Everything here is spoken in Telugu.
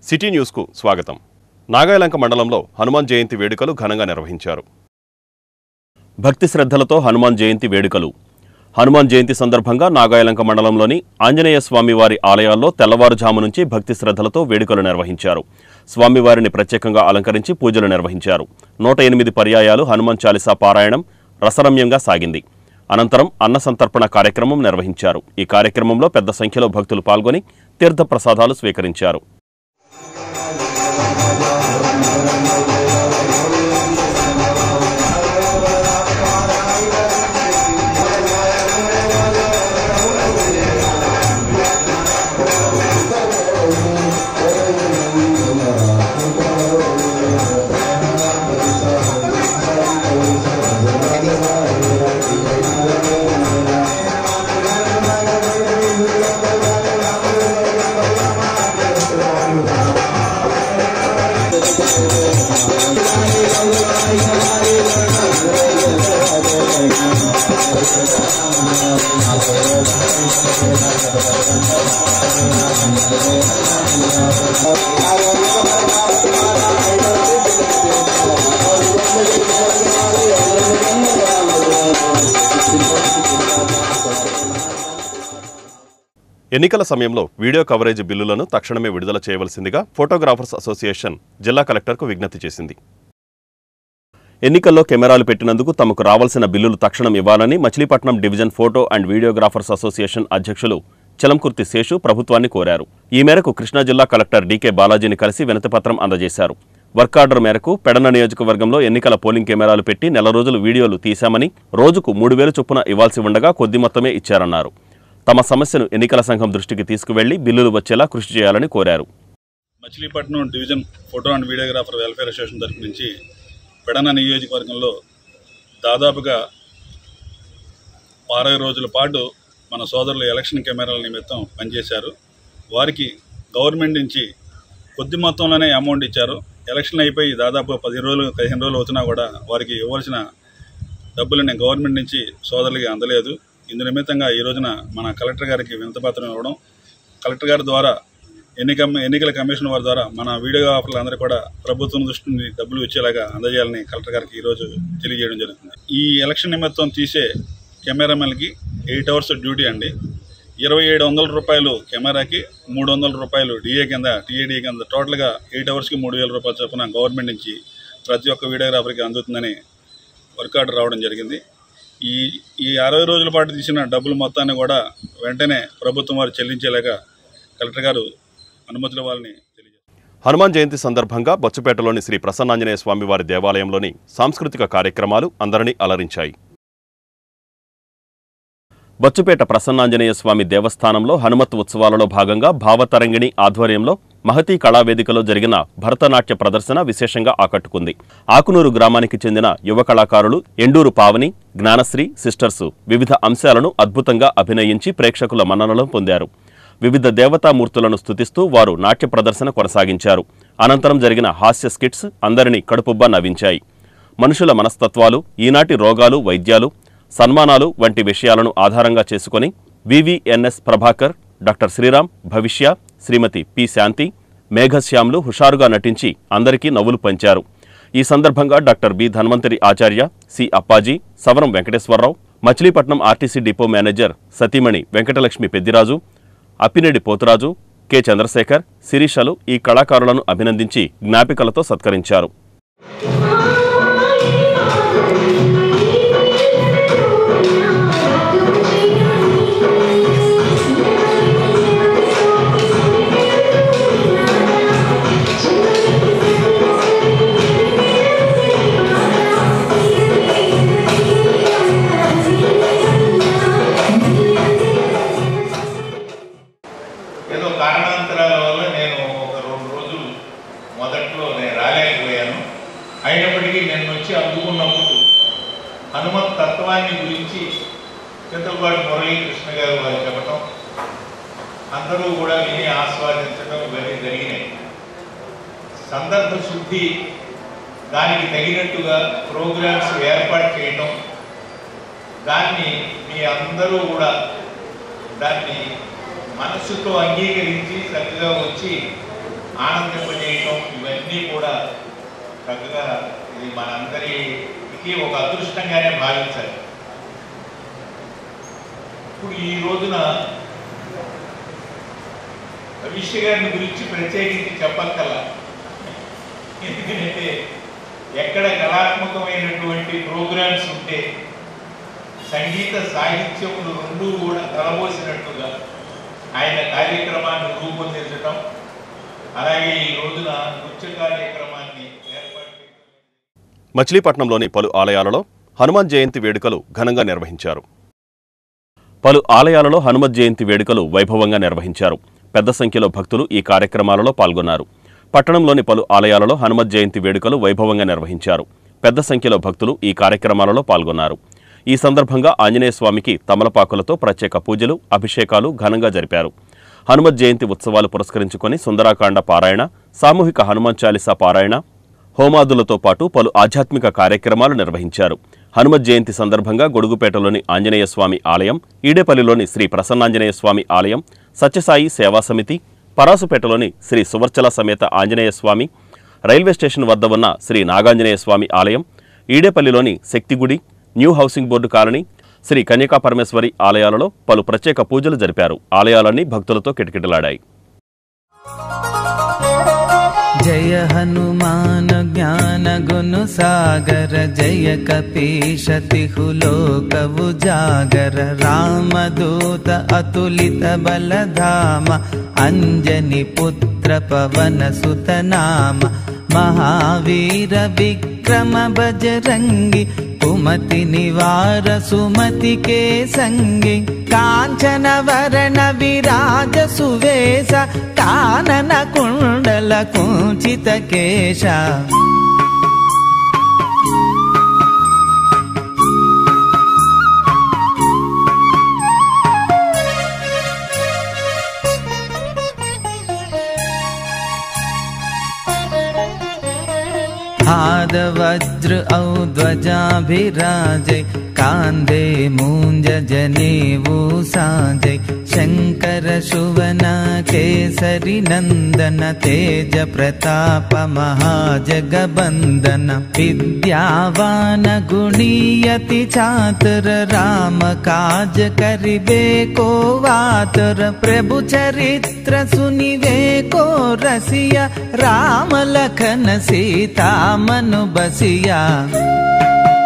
సిటీ న్యూస్కు స్వాగతం నాగాయలంక మండలంలో హనుమాన్ జయంతి వేడుకలు ఘనంగా నిర్వహించారు భక్తి శ్రద్ధలతో హనుమాన్ జయంతి వేడుకలు హనుమాన్ జయంతి సందర్భంగా నాగాయలంక మండలంలోని ఆంజనేయ స్వామివారి ఆలయాల్లో తెల్లవారుజాము నుంచి భక్తి శ్రద్ధలతో వేడుకలు నిర్వహించారు స్వామివారిని ప్రత్యేకంగా అలంకరించి పూజలు నిర్వహించారు నూట ఎనిమిది పర్యాయాలు హనుమాన్ చాలీసా పారాయణం రసరమ్యంగా సాగింది అనంతరం అన్న సంతర్పణ కార్యక్రమం నిర్వహించారు ఈ కార్యక్రమంలో పెద్ద సంఖ్యలో భక్తులు పాల్గొని తీర్థ ప్రసాదాలు స్వీకరించారు ఎన్నికల సమయంలో వీడియో కవరేజ్ బిల్లులను తక్షణమే విడుదల చేయవలసిందిగా ఫోటోగ్రాఫర్స్ అసోసియేషన్ జిల్లా కలెక్టర్కు విజ్ఞప్తి చేసింది ఎన్నికల్లో కెమెరాలు పెట్టినందుకు తమకు రావాల్సిన బిల్లులు తక్షణం ఇవ్వాలని Machilipatnam division photo and videographers association అధ్యక్షులు చలంకుర్తి శేషు ప్రభుత్వాన్ని కోరారు ఈ మేరకు కృష్ణా జిల్లా కలెక్టర్ డీకే బాలాజీని కలిసి వినతిపత్రం అందజేశారు వర్క్ ఆర్డర్ మేరకు పెడన నియోజకవర్గంలో ఎన్నికల పోలింగ్ కెమెరాలు పెట్టి నెల రోజులు వీడియోలు తీశామని రోజుకు మూడు వేలు చొప్పున ఇవ్వాల్సి ఉండగా కొద్ది మొత్తమే ఇచ్చారన్నారు తమ సమస్యను ఎన్నికల సంఘం దృష్టికి తీసుకువెళ్లి బిల్లులు వచ్చేలా కృషి చేయాలని కోరారు Machilipatnam division photo and videographer welfare association తరఫు నుంచి పెడన నియోజకవర్గంలో దాదాపుగా అరవై రోజుల పాటు మన సోదరులు ఎలక్షన్ కెమెరాల నిమిత్తం పనిచేశారు వారికి గవర్నమెంట్ నుంచి కొద్ది మొత్తంలోనే అమౌంట్ ఇచ్చారు ఎలక్షన్ అయిపోయి దాదాపు పది రోజులు పదిహేను రోజులు అవుతున్నా కూడా వారికి ఇవ్వాల్సిన డబ్బులని గవర్నమెంట్ నుంచి సోదరులకి అందలేదు ఇందు నిమిత్తంగా ఈ రోజున మన కలెక్టర్ గారికి వినతిపత్రం ఇవ్వడం కలెక్టర్ గారి ద్వారా ఎన్నిక ఎన్నికల కమిషన్ వారి ద్వారా మన వీడియోగ్రాఫర్లు అందరూ కూడా ప్రభుత్వం దృష్టి నుండి డబ్బులు వచ్చేలాగా అందజేయాలని కలెక్టర్ గారికి ఈరోజు తెలియజేయడం జరుగుతుంది ఈ ఎలక్షన్ నిమిత్తం తీసే కెమెరామెన్కి ఎయిట్ అవర్స్ డ్యూటీ అండి ఇరవై ఏడు వందల రూపాయలు కెమెరాకి మూడు వందల రూపాయలు డిఏ కింద టీఏడీ కింద టోటల్గా ఎయిట్ అవర్స్కి మూడు వేల రూపాయలు చొప్పున గవర్నమెంట్ నుంచి ప్రతి ఒక్క వీడియోగ్రాఫర్కి అందుతుందని వర్క్ ఆర్డర్ రావడం జరిగింది ఈ ఈ అరవై రోజుల పాటు తీసిన డబ్బులు మొత్తాన్ని కూడా వెంటనే ప్రభుత్వం వారు చెల్లించేలాగా కలెక్టర్ గారు అనుమతులు ఇవ్వాలని తెలియజేస్తారు హనుమాన్ జయంతి సందర్భంగా బొచ్చపేటలోని శ్రీ ప్రసన్నాంజనేయ స్వామివారి దేవాలయంలోని సాంస్కృతిక కార్యక్రమాలు అందరినీ అలరించాయి బొచ్చుపేట ప్రసన్నాంజనేయ స్వామి దేవస్థానంలో హనుమత్ ఉత్సవాలలో భాగంగా భావతరంగిణి ఆధ్వర్యంలో మహతీ కళావేదికలో జరిగిన భరతనాట్య ప్రదర్శన విశేషంగా ఆకట్టుకుంది ఆకునూరు గ్రామానికి చెందిన యువ కళాకారులు ఎండూరు పావని జ్ఞానశ్రీ సిస్టర్స్ వివిధ అంశాలను అద్భుతంగా అభినయించి ప్రేక్షకుల మన్ననలు పొందారు వివిధ దేవతామూర్తులను స్తుతిస్తూ వారు నాట్య ప్రదర్శన కొనసాగించారు అనంతరం జరిగిన హాస్య స్కిట్స్ అందరినీ కడుపుబ్బా నవ్వించాయి మనుషుల మనస్తత్వాలు ఈనాటి రోగాలు వైద్యాలు సన్మానాలు వంటి విషయాలను ఆధారంగా చేసుకొని వివిఎన్ఎస్ ప్రభాకర్ డాక్టర్ శ్రీరామ్ భవిష్య శ్రీమతి పి శాంతి మేఘశ్యామ్లు హుషారుగా నటించి అందరికీ నవ్వులు పంచారు ఈ సందర్భంగా doctor B Dhanvantari Acharya C Appaji Savaram Venkateswararao Machilipatnam RTC depot manager సతీమణి వెంకటలక్ష్మి పెద్దిరాజు అప్పినేడి పోతురాజు కె చంద్రశేఖర్ శిరీషలు ఈ కళాకారులను అభినందించి జ్ఞాపికలతో సత్కరించారు ఏదో కారణాంతరాల వల్ల నేను ఒక రెండు రోజులు మొదట్లో నేను రాలేకపోయాను అయినప్పటికీ నేను వచ్చి అందుకున్నప్పుడు హనుమత్ తత్వాన్ని గురించి చింతలపాటి మురళీకృష్ణ గారు వారు చెప్పటం అందరూ కూడా విని ఆస్వాదించడం ఇవన్నీ జరిగినాయి సందర్భ శుద్ధి దానికి తగినట్టుగా ప్రోగ్రామ్స్ ఏర్పాటు చేయటం దాన్ని మీ అందరూ కూడా దాన్ని మనస్సుతో అంగీకరించి చక్కగా వచ్చి ఆనందింపజేయటం ఇవన్నీ కూడా చక్కగా ఇది మనందరికీ ఒక అదృష్టంగానే భావించాలి ఇప్పుడు ఈ రోజున భవిష్య గారిని గురించి ప్రత్యేకించి చెప్పక్కర్లా ఎందుకంటే ఎక్కడ కళాత్మకమైనటువంటి ప్రోగ్రామ్స్ ఉంటే సంగీత సాహిత్యములు రెండూ కూడా కలబోసినట్టుగా ఆయన కార్యక్రమాన్ని రూపొందించటం అలాగే ఈ రోజున నృత్య కార్యక్రమాన్ని ఏర్పాటు చేయడం మచిలీపట్నంలోని పలు ఆలయాలలో హనుమాన్ జయంతి వేడుకలు ఘనంగా నిర్వహించారు పలు ఆలయాలలో హనుమత్ జయంతి వేడుకలు వైభవంగా నిర్వహించారు పెద్ద సంఖ్యలో భక్తులు ఈ కార్యక్రమాలలో పాల్గొన్నారు పట్టణంలోని పలు ఆలయాలలో హనుమత్ జయంతి వేడుకలు వైభవంగా నిర్వహించారు పెద్ద సంఖ్యలో భక్తులు ఈ కార్యక్రమాలలో పాల్గొన్నారు ఈ సందర్భంగా ఆంజనేయ స్వామికి తమలపాకులతో ప్రత్యేక పూజలు అభిషేకాలు ఘనంగా జరిపారు హనుమత్ జయంతి ఉత్సవాలు పురస్కరించుకొని సుందరాకాండ పారాయణ సామూహిక హనుమాన్ చాలీసా పారాయణ హోమాదులతో పాటు పలు ఆధ్యాత్మిక కార్యక్రమాలు నిర్వహించారు హనుమత్ జయంతి సందర్భంగా గొడుగుపేటలోని ఆంజనేయ స్వామి ఆలయం ఈడేపల్లిలోని శ్రీ ప్రసన్నాంజనేయ స్వామి ఆలయం సత్యసాయి సేవా సమితి పరాసుపేటలోని శ్రీ సువర్చల సమేత ఆంజనేయ స్వామి రైల్వే స్టేషన్ వద్ద ఉన్న శ్రీ నాగాంజనేయ స్వామి ఆలయం ఈడేపల్లిలోని శక్తిగుడి new housing board colony Shri Kanyaka Parameshwari ఆలయాలలో పలు ప్రత్యేక పూజలు జరిపారు ఆలయాలన్నీ భక్తులతో కిటకిటలాడాయి जय हनुमान ज्ञान गुण सागर जय कपीश तिहु लोक उजागर रामदूत अतुलित बलधाम अंजनी पुत्र पवन सुत नाम महावीर विक्रम बजरंगी कुमति निवार सुमति के संगी कांचन वरण विराज सुवेश कानन कुण्डल कुञ्चित केशा वज्र औ ध्वजाभिराजै कान्दे मूञ्ज जनेऊ साजै शङ्कर शुवन केसरि नन्दन तेज प्रताप महाजगबन्दन विद्यावान गुणीयति चातुर राम काज करिबे को वातुर प्रभु चरित्र सुनिवे को रसिया राम लखन सीता मनु बसिया